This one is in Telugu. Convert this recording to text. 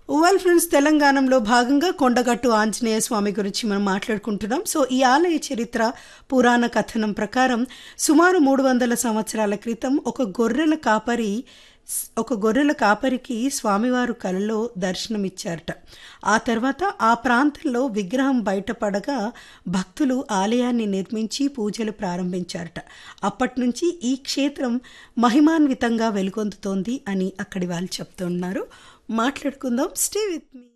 వెల్ ఫ్రెండ్స్ తెలంగాణలో భాగంగా కొండగట్టు ఆంజనేయ స్వామి గురించి మనం మాట్లాడుకుంటున్నాం సో ఈ ఆలయ చరిత్ర పురాణ కథనం ప్రకారం సుమారు మూడు వందల సంవత్సరాల క్రితం ఒక గొర్రెల కాపరి ఒక గొర్రెల కాపరికి స్వామివారు కలలో దర్శనమిచ్చారట ఆ తర్వాత ఆ ప్రాంతంలో విగ్రహం బయటపడగా భక్తులు ఆలయాన్ని నిర్మించి పూజలు ప్రారంభించారట అప్పటి నుంచి ఈ క్షేత్రం మహిమాన్వితంగా వెలుగొందుతోంది అని అక్కడి వాళ్ళు చెప్తున్నారు మాట్లాడుకుందాం స్టే విత్ మీ